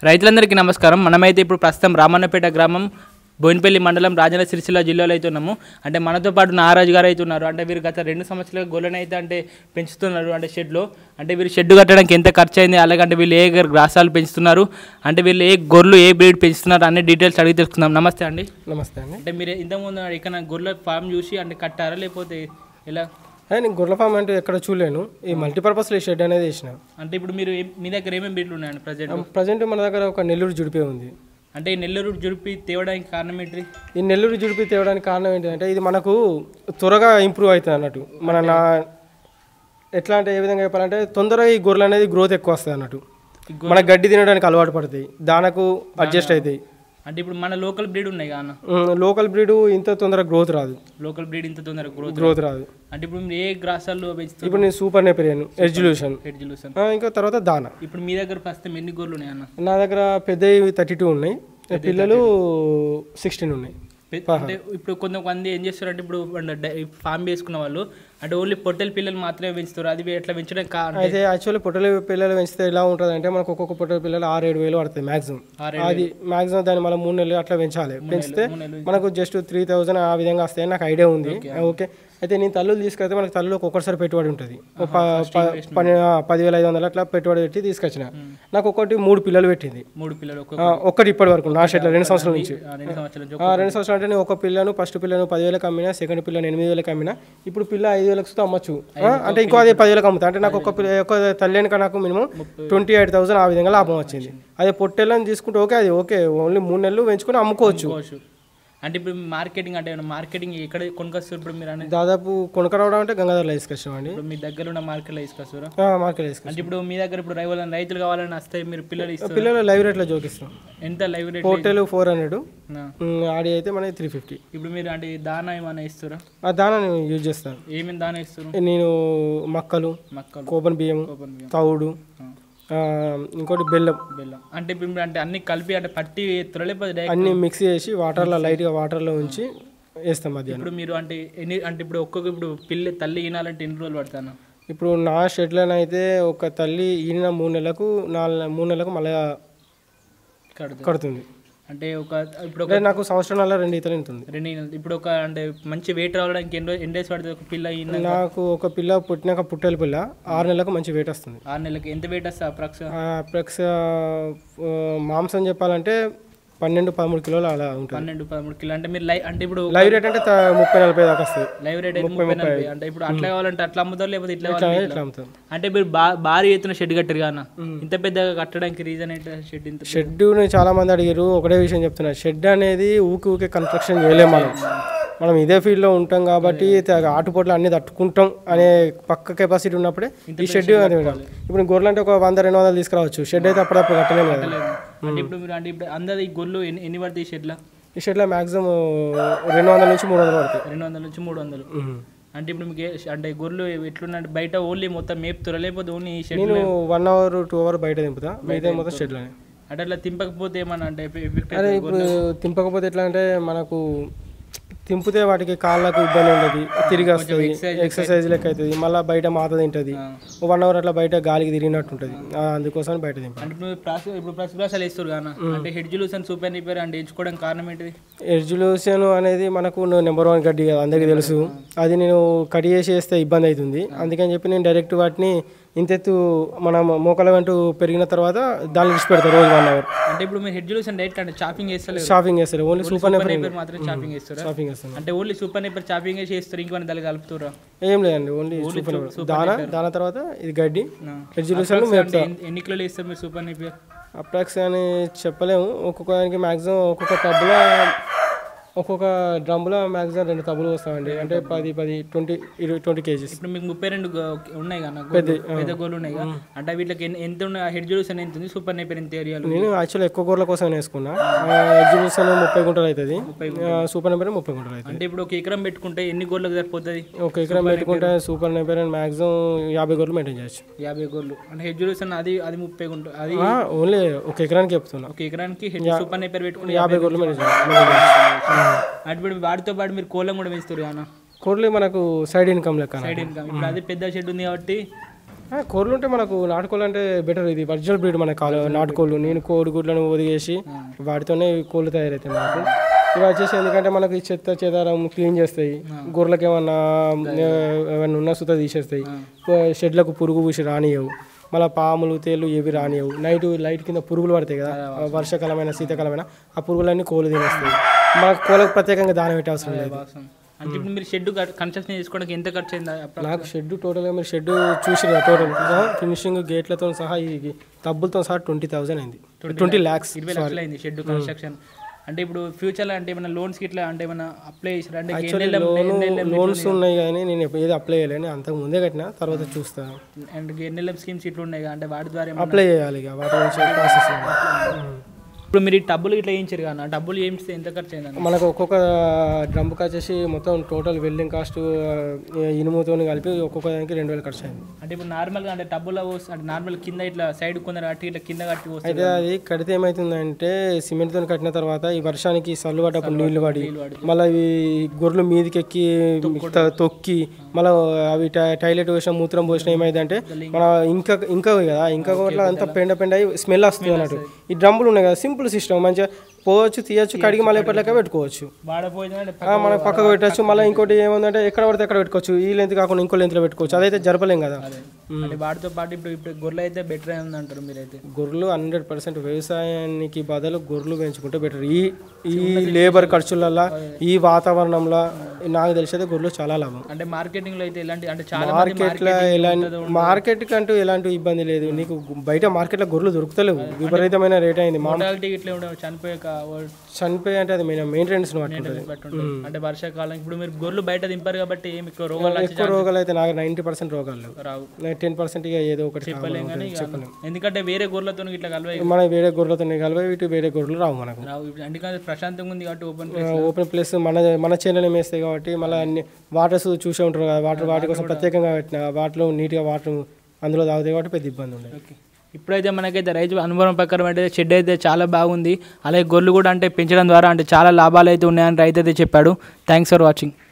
రైతులందరికీ నమస్కారం మనమైతే ఇప్పుడు ప్రస్తుతం రామన్నపేట గ్రామం బోయినపల్లి మండలం రాజన్న సిరిసిల్ల జిల్లాలో అయితే ఉన్నాము అంటే మనతో పాటు నారాజు గారు అయితే ఉన్నారు అంటే వీరు గత రెండు సంవత్సరాలుగా గొర్రెలను అయితే అంటే పెంచుతున్నారు అంటే షెడ్లో అంటే వీరు షెడ్ కట్టడానికి ఎంత ఖర్చు అయింది అలాగే అంటే వీళ్ళు ఏ గ్రాసాలు పెంచుతున్నారు అంటే వీళ్ళు ఏ గొర్రెలు ఏ బ్రీడ్ పెంచుతున్నారు అనే డీటెయిల్స్ అడిగి తెలుసుకుందాం నమస్తే అండి నమస్తే అండి అంటే మీరు ఇంతకుముందు ఇక్కడ గొర్రెల ఫామ్ చూసి అంటే కట్టారా లేకపోతే ఎలా అదే నేను గొర్రెల ఫామ్ అంటే ఎక్కడ చూడలేను ఈ మల్టీపర్పస్ షెడ్ అనేది వేసిన అంటే ఇప్పుడు మీరు ఏ- మీ దగ్గర ఏమేమి బ్రీడ్లు ఉన్నాయండి ప్రజెంట్ ప్రజెంట్ మన దగ్గర ఒక నెల్లూరు జుడిపే ఉంది అంటే ఈ నెల్లూరు జుడిపి తేవడానికి కారణం ఏంటి ఈ నెల్లూరు జుడిపి తేవడానికి కారణం ఏంటంటే ఇది మనకు త్వరగా ఇంప్రూవ్ అవుతుంది అన్నట్టు మన నా ఎట్లా అంటే ఏ విధంగా చెప్పాలంటే తొందరగా ఈ గొర్రెలు అనేది గ్రోత్ ఎక్కువ వస్తుంది అన్నట్టు మన గడ్డి తినడానికి అలవాటు పడతాయి దానకు అడ్జస్ట్ అవుతాయి అంటే ఇప్పుడు మన లోకల్ బ్రీడ్ ఉన్నాయి కదా అన్న లోకల్ బ్రీడ్ ఇంత తొందరగా గ్రోత్ రాదు లోకల్ బ్రీడ్ ఇంత తొందరగా గ్రోత్ గ్రోత్ రాదు అంటే ఇప్పుడు మీరు ఏ గ్రాసాల్లో పెంచుతారు ఇప్పుడు నేను సూపర్ నెపెరియన్ ఎడ్జుల్యూషన్ హెడ్ జిలుసన్ ఇంకా తర్వాత దానా ఇప్పుడు మీ దగ్గర ప్రస్తుతం ఎన్ని గోర్లు ఉన్నాయి అన్న నా దగ్గర పెద్దవి థర్టీ టూ ఉన్నాయి పిల్లలు సిక్స్టీన్ ఉన్నాయి పె- అంటే ఇప్పుడు కొంతమంది ఏం చేస్తారు అంటే ఇప్పుడు ఫామ్ వేసుకున్న వాళ్ళు అంటే ఓన్లీ పొట్టెల పిల్లలు మాత్రమే పెంచుతారు అది ఎట్లా పెంచడం కా అంటే అయితే యాక్చువల్లీ పొట్టల పిల్లలు పెంచితే ఎలా ఉంటుంది అంటే మనకు ఒక్కొక్క పొట్టల పిల్లలు ఆరు ఏడు వేలు పడుతుంది మాక్సిమం ఆరు అది మాక్సిమం దాన్ని మనం మూడు నెలలు అట్లా పెంచాలి పెంచితే మూడు నెలలు మనకు జస్ట్ త్రీ థౌజండ్ ఆ విధంగా వస్తాయి నాకు ఐడియా ఉంది ఓకే అయితే నేను తల్లులు తీసుకెళ్తే మనకు తల్లులో ఒక్కొక్కసారి పెట్టుబడి ఉంటుంది ఒక ప- ప- పని ఆ, పదివేల ఐదు వందలు అట్లా పెట్టుబడి పెట్టి తీసుకొచ్చిన నాకు ఒకటి మూడు పిల్లలు పెట్టింది మూడు పిల్లలు ఒక్కొక్క ఆ, ఒక్కటి ఇప్పటి వరకు నా షెడ్లో రెండు సంవత్సరాల నుంచి ఆ, రెండు సంవత్సరాల నుంచి ఆ, రెండు సంవత్సరాలు అంటే నేను ఒక పిల్లను ఫస్ట్ పిల్లను పదివేలకు అమ్మినా సెకండ్ పిల్లను ఎనిమిది వేలకు అమ్మినా ఇప్పుడు పిల్ల ఐదు వేలకు వస్తే అమ్మచ్చు ఆ, అంటే ఇంకో అదే పదివేలకు అమ్ముతా అంటే నాకు ఒక పిల్ల ఒక తల్లినిక నాకు మినిమం ట్వంటీ ఎయిట్ థౌసండ్ ఆ విధంగా లాభం వచ్చింది అదే పొట్టెలను తీసుకుంటే ఓకే అది ఓకే ఓన్లీ మూడు నెలలు పెంచుకొని అమ్ముకోవచ్చు కోవచ్చు అంటే ఇప్పుడు మార్కెటింగ్ అంటే మార్కెటింగ్ ఎక్కడ కొనుకొస్తారు ఇప్పుడు మీరు అనేది దాదాపు కొనకరావడం అంటే గంగాధరలో తీసుకొచ్చాం అండి ఇప్పుడు మీ దగ్గర ఉన్న మార్కెట్లో తీసుకొస్తారా మార్కెట్ తీసుకొచ్చాం అంటే ఇప్పుడు మీ దగ్గర ఇప్పుడు రైతులు రైతులు కావాలని వస్తే మీరు పిల్లలు ఇస్తారు పిల్లలు లైవ్ రేట్లో జోకిస్తాం ఎంత లైవ్ రేట్ పొట్టెలు ఫోర్ హండ్రెడ్ నా. ఆడి అయితే మనకి త్రీ ఫిఫ్టీ ఇప్పుడు మీరు అంటే దానా ఏమైనా ఇస్తారా ఆ దానా నేను యూజ్ చేస్తాను ఏమేమి దానా ఇస్తారు నేను మక్కలు మక్కలు కోపన్ బియ్యం కోపన్ బియ్యం, తవుడు ఆ, ఆ, ఇంకోటి బెల్లం బెల్లం అంటే ఇప్పుడు మీరు అంటే అన్ని కలిపి అంటే పట్టి ఎత్తురా లేకపోతే డైరెక్ట్ అన్ని మిక్స్ చేసి వాటర్లో లైట్గా వాటర్లో ఉంచి వేస్తాం మధ్యాహ్నం ఇప్పుడు మీరు అంటే ఎన్ని అంటే ఇప్పుడు ఒక్కొక్క ఇప్పుడు పిల్ల తల్లి ఈనాలంటే ఎన్ని రోజులు పడతాను ఇప్పుడు నా షెడ్లను అయితే ఒక తల్లి ఈయన మూడు నెలలకు నాలుగు మూడు నెలలకు మళ్ళీ కడుతుంది కడుతుంది అంటే ఒక ఇప్పుడు ఒక అంటే నాకు సంవత్సరం నెల రెండు ఈతలు ఉంటుంది రెండు ఈనెలు- ఇప్పుడు ఒక అంటే మంచి వెయిట్ రావడానికి ఎన్ని రోజు ఎన్ని డేస్ పడుతుంది ఒక పిల్ల ఈన నాకు ఒక పిల్ల పుట్టినాక పుట్టెల పిల్ల ఆరు నెలలకు మంచి వెయిట్ వస్తుంది ఆరు నెలలకి ఎంత వెయిట్ వస్తుంది అప్రాక్స్ ప్లస్ మాంసం చెప్పాలంటే పన్నెండు పదమూడు కిలోలు అలా ఉంటుంది పన్నెండు పదమూడు కిలో అంటే మీరు లైవ్ అంటే ఇప్పుడు లైవ్ రేట్ అంటే త- ముప్పై నలభై దాకా వస్తుంది లైవ్ రేట్ అయితే ముప్పై నలభై అంటే ఇప్పుడు అట్లా కావాలంటే అట్లా అమ్ముతారు లేకపోతే ఇట్లా కావాలి ఇట్లా అమ్ముతాం అంటే మీరు బా భారీ ఎత్తున షెడ్ కట్టారు కాన ఇంత పెద్దగా కట్టడానికి రీజన్ ఏంటి షెడ్ ఇంత షెడ్ని చాలా మంది అడిగారు ఒకటే విషయం చెప్తున్నా షెడ్ అనేది ఊకి ఊకే కన్స్ట్రక్షన్ చేయలేము మనం మనం ఇదే ఫీల్డ్లో ఉంటాం కాబట్టి త- ఆటుపోట్లు అన్ని తట్టుకుంటాం అనే పక్క కెపాసిటీ ఉన్నప్పుడే ఈ షెడ్ అది ఉండాలి. ఇప్పుడు గొర్రెలు అంటే ఒక వంద రెండు వందలు తీసుకురావచ్చు షెడ్ అయితే అప్పుడప్పుడు కట్టలేము కదా అంటే ఇప్పుడు మీరు అంటే ఇప్పుడు అందరి గొర్రెలు ఎన్ని ఎన్ని పడతాయి షెడ్లో ఈ షెడ్లో మ్యాక్సిమం రెండు వందల నుంచి మూడు వందలు పడతాయి రెండు వందల నుంచి మూడు వందలు అంటే ఇప్పుడు మీకు ఏ- అంటే గొర్రెలు ఎట్లున్నాయంటే బయట ఓన్లీ మొత్తం మేపుతారా లేకపోతే ఓన్లీ ఈ షెడ్ నేను వన్ అవర్ టూ అవర్ బయట దింపుతా మిగతా మొత్తం షెడ్లోనే అంటే అట్లా తింపకపోతే ఏమన్నా అంటే ఎఫెక్ట్ అదే ఇప్పుడు తింపకపోతే ఎట్లా అంటే మనకు తింపితే వాటికి కాళ్ళకు ఇబ్బంది ఉండదు తిరిగి వస్తుంది ఎక్సర్సైజ్ లెక్క అవుతుంది మళ్ళీ బయట మాత తింటుంది వన్ అవర్ అట్లా బయట గాలికి తిరిగినట్టు ఉంటుంది అందుకోసం బయట దింపాలి అంటే ఇప్పుడు ప్రాసెస్ ఇప్పుడు ప్రతి ప్రాసాలు వేస్తారు కానా అంటే హెడ్ జులూసన్ సూపర్ రిపేర్ అంటే ఎంచుకోవడానికి కారణం ఏంటిది ఎర్జులూషన్ అనేది మనకు నెంబర్ వన్ గడ్డి కదా అందరికీ తెలుసు అది నేను కట్ చేసి వేస్తే ఇబ్బంది అవుతుంది అందుకని చెప్పి నేను డైరెక్ట్ వాటిని ఇంతెత్తు మన మోకాల వెంటూ పెరిగిన తర్వాత దాన్ని విడిచి పెడతాను రోజు వన్ అవర్ అంటే ఇప్పుడు మీరు హెడ్ జులూసన్ డైరెక్ట్ అంటే చాపింగ్ చేస్తలేదు షాపింగ్ చేస్తారు ఓన్లీ సూపర్ సూపర్ రిపేర్ మాత్రం చాపింగ్ చేస్తారా షాపింగ్ చేస్తాను అంటే ఓన్లీ సూపర్ రిపేర్ చాపింగ్ చేసి చేస్తారు ఇంకొన్ని దాన్ని కలుపుతారా ఏం లేదండి ఓన్లీ సూపర్ దానా దానా తర్వాత ఇది గడ్డి ఎర్జులూషన్ అంటే ఎన్ని- ఎన్ని కిలోలు వేస్తారు మీరు సూపర్ రిపేర్ అప్రాక్స్ అని చెప్పలేము ఒక్కొక్క దానికి మ్యాక్సిమం ఒక్కొక్క టబ్లో ఒక్కొక్క డ్రమ్లో మ్యాక్సిమం రెండు టబ్బులు వస్తామండి అంటే పది పది ట్వంటీ ఇరవై ట్వంటీ కేజీస్ ఇప్పుడు మీకు ముప్పై రెండు గో- ఉన్నాయి కదా గోళ్ళు, పెద్ద గోళ్ళు ఉన్నాయి కదా అంటే వీటికి ఎన్ని- ఎంత ఉన్నాయి హెడ్ జులూసన్ ఎంత ఉంది సూపర్ రిపేర్ ఎంత ఏరియాలో నేను యాక్చువల్ ఎక్కువ గోర్ల కోసం వేసుకున్నా ఎగ్జిబిషన్ ముప్పై గుంటలు అవుతుంది సూపర్ నెంబర్ ముప్పై గుంటలు అవుతుంది అంటే ఇప్పుడు ఒక ఎకరం పెట్టుకుంటే ఎన్ని గోళ్ళకి సరిపోతుంది ఒక ఎకరం పెట్టుకుంటే సూపర్ నెంబర్ మ్యాక్సిమం యాభై గోర్లు మెయింటైన్ చేయొచ్చు యాభై గోళ్ళు అంటే హెడ్ జులూసన్ అది అది ముప్పై గుంట అది ఓన్లీ ఒక ఎకరానికి చెప్తున్నా ఒక ఎకరానికి హెడ్ సూపర్ రిపేర్ పెట్టుకుంటే యాభై గోర్లు మెయింటైన్ చేయొచ్చు అంటే ఇప్పుడు వాటితో పాటు మీరు కోళ్ళం కూడా పెంచుతారు కదా కోర్లు మనకు సైడ్ ఇన్కమ్ లెక్క సైడ్ ఇన్కమ్ ఇప్పుడు అది పెద్ద షెడ్ ఉంది కాబట్టి ఆ, కోళ్ళు ఉంటే మనకు నాటుకోళ్ళు అంటే బెటర్ ఇది ఒరిజినల్ బ్రీడ్ మనకు కావాలి నాటుకోళ్ళు నేను కోడిగుడ్లను ఒదిగేసి వాటితోనే ఈ కోళ్ళు తయారవుతాయి మనకు ఇవి వచ్చేసి ఎందుకంటే మనకి ఈ చెత్త చెదారం క్లీన్ చేస్తాయి గొర్రెలకు ఏమన్నా ఏ, ఏమన్నా ఉన్న సుత తీసేస్తాయి షెడ్లకు పురుగు పూసి రానియవు మళ్ళీ పాములు తేళ్ళు ఏవి రానియవు నైట్ లైట్ కింద పురుగులు పడతాయి కదా వర్షాకాలమైన శీతాకాలమైన ఆ పురుగులన్నీ కోళ్ళు తినేస్తాయి మనకు కోళ్ళకు ప్రత్యేకంగా దానం పెట్టే అవసరం లేదు వాసం. అంటే ఇప్పుడు మీరు షెడ్ కన్స్ట్రక్షన్ చేసుకోవడానికి ఎంత ఖర్చు అయింది అప్పుడు నాకు షెడ్ టోటల్గా మీరు షెడ్ చూసి టోటల్ ఫినిషింగ్ గేట్లతో సహా ఈ తబ్బులతో సహా ట్వంటీ థౌసండ్ అయింది ట్వంటీ ల్యాక్స్ ఇరవై లక్షలు అయింది షెడ్ కన్స్ట్రక్షన్ అంటే ఇప్పుడు ఫ్యూచర్లో అంటే ఏమైనా లోన్స్ ఇట్లా అంటే ఏమైనా అప్లై చేసారు అంటే ఎన్ని నెలలు- ఎన్ని నెలలు లోన్స్ ఉన్నాయి కానీ నేను ఎప్పుడు ఏది అప్లై చేయలేను అంతకు ముందే కట్టిన తర్వాత చూస్తాను అండ్ ఎన్ఎల్ఎం స్కీమ్స్ ఇట్లా ఉన్నాయి కదా, అంటే వాటి ద్వారా ఏమన్నా- అప్లై చేయాలి ఇక వాటి గురించి ప్రాసెస్ ఇప్పుడు మీరు ఈ డబ్బులు ఇట్లా వేయించారు కదా డబ్బులు వేయించితే ఎంత ఖర్చు అయింది మనకు ఒక్కొక్క డ్రమ్కి వచ్చేసి మొత్తం టోటల్ వెల్డింగ్ కాస్ట్ ఇనుముతో కలిపి ఒక్కొక్క దానికి రెండు వేలు ఖర్చు అయింది అంటే ఇప్పుడు నార్మల్గా అంటే డబ్బులో పోసి అంటే నార్మల్ కింద ఇట్లా సైడ్ కొందరు కట్టి ఇట్లా కింద కట్టి పోస్తే అయితే అది కడితే ఏమవుతుందంటే సిమెంట్తో కట్టిన తర్వాత ఈ వర్షానికి సల్లు పడ్డప్పుడు నీళ్లు పడి మళ్ళీ ఇవి గొర్రెలు మీదకి ఎక్కి త- తొక్కి మళ్ళీ అవి టై- టైలెట్ పోసిన మూత్రం పోసిన ఏమైందంటే మన ఇంకా ఇంకా కదా ఇంకా ఒకట్లా అంతా పెండ పెండ అయి స్మెల్ వస్తుంది అన్నట్టు ఈ డ్రమ్ములు ఉన్నాయి కదా సింపుల్ సిస్టమ్ మంచిగా పోవచ్చు తీయచ్చు కడిగి మళ్ళీ ఎప్పటిలాగా పెట్టుకోవచ్చు వాడపోయిందంటే ఆ, మనం పక్కకు పెట్టచ్చు మళ్ళీ ఇంకోటి ఏముందంటే ఎక్కడ పడితే ఎక్కడ పెట్టుకోవచ్చు ఈ లెంత్ కాకుండా ఇంకో లెంత్లో పెట్టుకోవచ్చు అదైతే జరపలేం కదా అంటే వాటితో పాటు ఇప్పుడు ఇప్పుడు గొర్రెలు అయితే బెటర్ అయింది అంటారు మీరైతే గొర్రెలు హండ్రెడ్ పర్సెంట్ వ్యవసాయానికి బదులు గొర్రెలు పెంచుకుంటే బెటర్ ఈ ఈ లేబర్ ఖర్చులల్లో ఈ వాతావరణంలో నాకు తెలిసేది గొర్రెలు చాలా లాభం అంటే మార్కెటింగ్ లో అయితే ఎలాంటి అంటే చాలా మంది మార్కెట్లో ఎలాంటి మార్కెట్ కంటూ ఎలాంటి ఇబ్బంది లేదు నీకు బయట మార్కెట్లో గొర్రెలు దొరుకుతలేవు విపరీతమైన రేట్ అయింది మా మోటాలిటీ ఇట్లా ఉండవు చనిపోయాక చనిపోయి అంటే అది మెయింటెనెన్స్ పట్టుకుంటుంది బట్టి ఉంటుంది. అంటే వర్షాకాలం ఇప్పుడు మీరు గొర్రెలు బయట దింపారు కాబట్టి ఏమి ఎక్కువ రోగాలు వచ్చి ఎక్కువ రోగాలు అయితే నాకు నైంటీ పర్సెంట్ రోగాలు లేవు రావు టెన్ పర్సెంట్ ఇక ఏదో ఒకటి చెప్పలేం కానీ ఇక ఎందుకంటే వేరే గొర్రెలతో ఇట్లా కలవై మన వేరే గొర్రెలతో కలిపి ఇటు వేరే గొర్రెలు రావు మనకు రావు ఇప్పుడు అందుకని ప్రశాంతంగా ఉంది కాబట్టి ఓపెన్ ఓపెన్ ప్లేస్ మన మన చేనులోనే మేస్తాయి కాబట్టి మళ్ళీ అన్ని వాటర్స్ చూసే ఉంటారు కదా వాటర్ వాటి కోసం ప్రత్యేకంగా పెట్టిన వాటిలో నీట్గా వాటర్ అందులో తాగుతాయి కాబట్టి పెద్ద ఇబ్బంది ఉండదు ఓకే ఇప్పుడైతే మనకైతే రైతు అనుభవం ప్రకారం అయితే షెడ్ అయితే చాలా బాగుంది అలాగే గొర్రెలు కూడా అంటే పెంచడం ద్వారా అంటే చాలా లాభాలు అయితే ఉన్నాయని రైతు అయితే చెప్పాడు థ్యాంక్స్ ఫర్ వాచింగ్